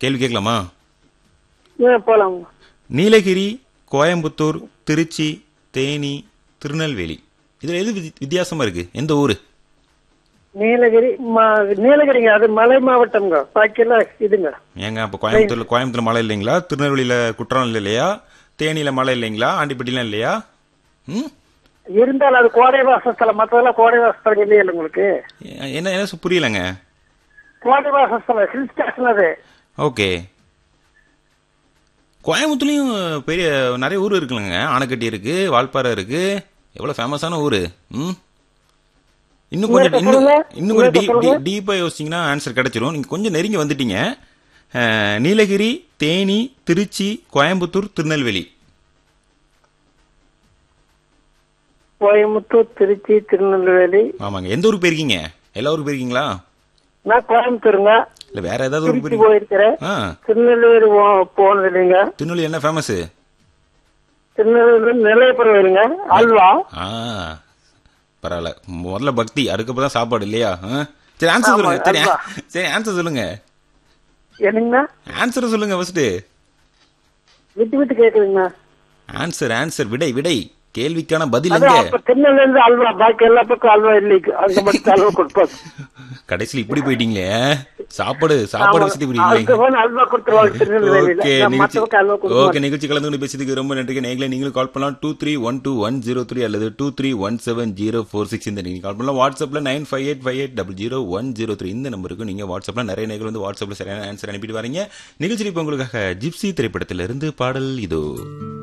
கேள்வி கேட்கலாமா ஆ, போலாம் நீலகிரி கோயம்புத்தூர் திருச்சி தேனி திருநெல்வேலி இதுல எது வித்தி- வித்தியாசமா இருக்கு எந்த ஊரு நீலகிரி ம- நீலகிரிங்க அது மலை மாவட்டம்ங்க பாக்கியெல்லாம் இதுங்க ஏங்க அப்ப கோயம்புத்தூர்ல கோயம்புத்தூர்ல மழை இல்லைங்களா திருநெல்வேலியில குற்றாலம் இல்லையா தேனியில மழை இல்லைங்களா ஆண்டிப்பட்டிலாம் இல்லையா ம் இருந்தாலும் அது கோடை வாசஸ்தலம் மற்றதெல்லாம் கோடை வாசஸ்தலம் இல்லையா உங்களுக்கு எ- என்ன என்ன சு- புரியலங்க கோடை வாசஸ்தலம் ஹில் ஸ்டேஷன் அது ஓகே கோயம்புத்தூர்லயும் பெரிய நிறைய ஊர் இருக்குல்லங்க ஆனைக்கட்டி இருக்கு வால்பாறை இருக்கு எவ்வளவு ஃபேமஸான ஊரு ம் இன்னும் கொஞ்சம் இன்னொரு இன்னும் சொல்லுங்க. இன்னும் கொஞ்சம் இன்னொரு சொல்லுங்க. டீப்பா யோசிச்சீங்கன்னா ஆன்சர் கிடைச்சிரும் நீங்க கொஞ்சம் நெருங்கி வந்துட்டீங்க அஹ், நீலகிரி தேனி திருச்சி கோயம்புத்தூர் திருநெல்வேலி கோயம்புத்தூர் திருச்சி திருநெல்வேலி ஆமாங்க எந்த ஊருக்கு போயிருக்கீங்க எல்லா ஊருக்கு போயிருக்கீங்களா நான் கோயம்புத்தூருங்க இல்ல வேற ஏதாவது ஊருக்கு திருச்சி போயிருக்கீங்க போயிருக்கிறேன் ஆ திருநெல்வேலி போ- போனது இல்லைங்க திருநெல்வேலி என்ன ஃபேமஸ் திருநெல்வேலி நிலையப்புறம் அல்வா ஆ பரவாயில்ல முதல்ல பக்தி அதுக்கப்புறம் தான் சாப்பாடு இல்லையா ஆ? சரி ஆன்சர் ஆமா, சொல்லுங்க சரி அதுதான். சரி ஆன்சர் சொல்லுங்க என்னங்கண்ணா ஆன்சர் சொல்லுங்க ஃபர்ஸ்ட் விட்டு விட்டு கேக்குதுங்கண்ணா ஆன்சர் ஆன்சர் விடை விடை கேள்விக்கான பதில் அது எங்க அப்ப திருநெல்வேலி அல்வா பாக்கி எல்லா பக்கம் அல்வா இல்லைக்கு அங்க மட்டும் அல்வா கொடுப்பாங்க கடைசியில் இப்படி போயிட்டீங்களே சாப்பாடு சாப்பாடு ஆமா. விஷயத்தை இப்படி அதுக்கு இல்லைங்க போனா அல்வா கொடுத்துருவாங்க திருநெல்வேலியில ஓகே நான் நிகழ்ச்சி மத்த பக்கம் அல்வா கொடுக்க ஓகே மாட்டேன். நிகழ்ச்சி கலந்து கொண்டு பேசியதுக்கு ரொம்ப நன்றி நீங்களே நீங்களும் கால் பண்ணலாம் two three one two one zero three அல்லது two three one seven zero four six இந்த நீங்க கால் பண்ணலாம் வாட்ஸ்அப்ல nine five eight five eight double zero one zero three இந்த நம்பருக்கு நீங்க வாட்ஸ்அப்ல நிறைய நேர்கள் வந்து வாட்ஸ்அப்ல சரியான ஆன்சர் அனுப்பிட்டு வரீங்க நிகழ்ச்சி இப்போ உங்களுக்காக ஜிப்சி திரைப்படத்திலிருந்து பாடல் இதோ